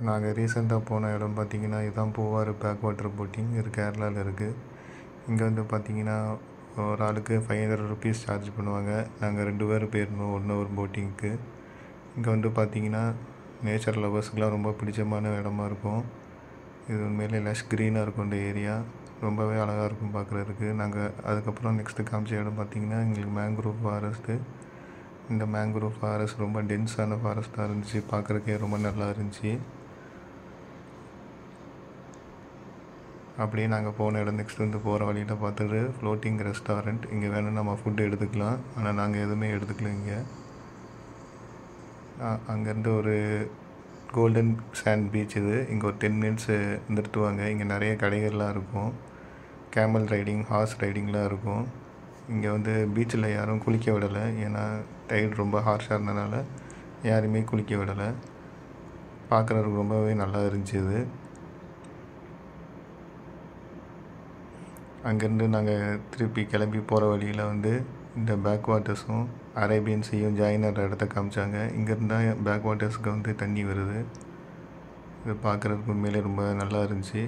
நாங்கள் ரீசெண்டாக போன இடம் பார்த்தீங்கன்னா இதுதான் பூவாறு பேக் வாட்டர் போட்டிங் இது கேரளாவில் இருக்குது இங்கே வந்து பார்த்தீங்கன்னா ஒரு ஆளுக்கு ஃபைவ் ஹண்ட்ரட் ருபீஸ் சார்ஜ் பண்ணுவாங்க நாங்கள் ரெண்டு பேர் போயிருந்தோம் ஒன் ஹவர் போட்டிங்க்கு இங்கே வந்து பார்த்தீங்கன்னா நேச்சர் லவர்ஸுக்கெலாம் ரொம்ப பிடிச்சமான இடமா இருக்கும் இது உண்மையிலே லஷ் க்ரீனாக இருக்கும் இந்த ஏரியா ரொம்பவே அழகாக இருக்கும் பார்க்குறதுக்கு நாங்கள் அதுக்கப்புறம் நெக்ஸ்ட்டு காமிச்ச இடம் பார்த்தீங்கன்னா எங்களுக்கு மேங்க்ரோவ் ஃபாரஸ்ட்டு இந்த மேங்க்ரோவ் ஃபாரஸ்ட் ரொம்ப டென்ஸான ஃபாரஸ்ட்டாக இருந்துச்சு பார்க்குறக்கே ரொம்ப நல்லா இருந்துச்சு அப்படியே நாங்கள் போன இடம் நெக்ஸ்ட் வந்து போகிற வழியில் பார்த்தது ஃப்ளோட்டிங் ரெஸ்டாரண்ட் இங்கே வேணும் நம்ம ஃபுட்டு எடுத்துக்கலாம் ஆனால் நாங்கள் எதுவுமே எடுத்துக்கல இங்கே அங்கேருந்து ஒரு கோல்டன் சாண்ட் பீச் இது இங்கே ஒரு டென் மினிட்ஸு நிறுத்துவாங்க இங்கே நிறைய கடைகள்லாம் இருக்கும் கேமல் ரைடிங் ஹார்ஸ் ரைடிங்லாம் இருக்கும் இங்கே வந்து பீச்சில் யாரும் குளிக்க விடலை ஏன்னா டைட் ரொம்ப ஹார்ஷாக இருந்தனால யாருமே குளிக்க விடலை பார்க்குறதுக்கு ரொம்பவே நல்லா இருந்துச்சு இது அங்கேருந்து நாங்கள் திருப்பி கிளம்பி போகிற வழியில் வந்து இந்த பேக் வாட்டர்ஸும் அரேபியன் சீயும் ஜாயின் ஆகிற இடத்த காமிச்சாங்க இங்கேருந்து தான் பேக் வாட்டர்ஸுக்கு வந்து தண்ணி வருது இது பார்க்குறதுக்கு உண்மையிலே ரொம்ப நல்லா இருந்துச்சு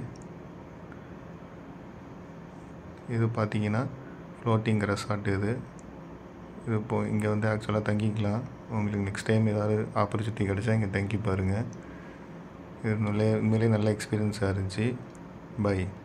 இது பார்த்தீங்கன்னா ஃப்ளோட்டிங் ரெசார்ட் இது இது இப்போ இங்கே வந்து ஆக்சுவலாக தங்கிக்கலாம் உங்களுக்கு நெக்ஸ்ட் டைம் ஏதாவது ஆப்பர்ச்சுனிட்டி கிடச்சா இங்கே தங்கி பாருங்கள் இது உண்மையிலே உண்மையிலே நல்ல எக்ஸ்பீரியன்ஸாக இருந்துச்சு பை